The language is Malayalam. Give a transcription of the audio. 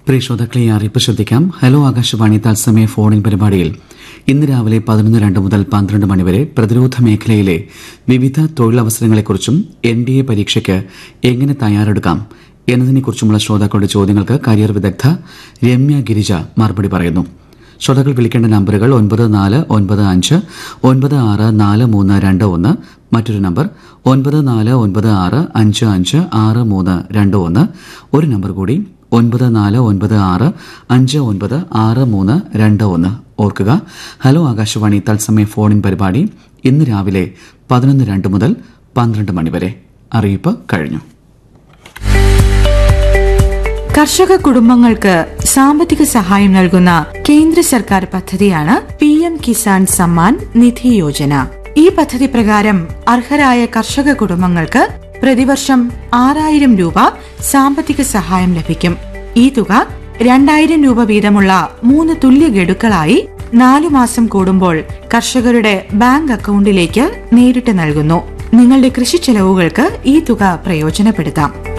പ്രിയ ശ്രോതാക്കളെ ഈ അറിയിപ്പ് ശ്രദ്ധിക്കാം ഹലോ ആകാശവാണി തത്സമയ ഫോണിൻ പരിപാടിയിൽ ഇന്ന് രാവിലെ പതിനൊന്ന് രണ്ട് മുതൽ പന്ത്രണ്ട് മണിവരെ പ്രതിരോധ മേഖലയിലെ വിവിധ തൊഴിലവസരങ്ങളെക്കുറിച്ചും എൻ ഡി എ പരീക്ഷയ്ക്ക് എങ്ങനെ തയ്യാറെടുക്കാം എന്നതിനെക്കുറിച്ചുമുള്ള ശ്രോതാക്കളുടെ ചോദ്യങ്ങൾക്ക് കരിയർ വിദഗ്ധ രമ്യ ഗിരിജ മറുപടി പറയുന്നു ശ്രോതാക്കൾ വിളിക്കേണ്ട നമ്പറുകൾ ഒൻപത് നാല് ഒൻപത് അഞ്ച് ഒൻപത് ആറ് നാല് മൂന്ന് രണ്ട് ഒന്ന് മറ്റൊരു നമ്പർ ഒൻപത് നാല് ഒൻപത് ആറ് അഞ്ച് അഞ്ച് ആറ് മൂന്ന് രണ്ട് ഒന്ന് ഒരു നമ്പർ കൂടി ഒൻപത് നാല് ഒൻപത് ആറ് അഞ്ച് ഒൻപത് ആറ് മൂന്ന് രണ്ട് ഒന്ന് ഓർക്കുക ഹലോ ആകാശവാണി തത്സമയ ഫോണിൻ പരിപാടി ഇന്ന് രാവിലെ പതിനൊന്ന് രണ്ട് മുതൽ പന്ത്രണ്ട് മണിവരെ അറിയിപ്പ് കഴിഞ്ഞു കർഷക കുടുംബങ്ങൾക്ക് സാമ്പത്തിക സഹായം നൽകുന്ന കേന്ദ്ര സർക്കാർ പദ്ധതിയാണ് പി എം കിസാൻ സമ്മാൻ നിധി യോജന ഈ പദ്ധതി പ്രകാരം അർഹരായ കർഷക കുടുംബങ്ങൾക്ക് പ്രതിവർഷം ആറായിരം രൂപ സാമ്പത്തിക സഹായം ലഭിക്കും ഈ തുക രണ്ടായിരം രൂപ വീതമുള്ള മൂന്ന് തുല്യ ഗഡുക്കളായി നാലു മാസം കൂടുമ്പോൾ കർഷകരുടെ ബാങ്ക് അക്കൗണ്ടിലേക്ക് നേരിട്ട് നൽകുന്നു നിങ്ങളുടെ കൃഷി ചെലവുകൾക്ക് ഈ തുക പ്രയോജനപ്പെടുത്താം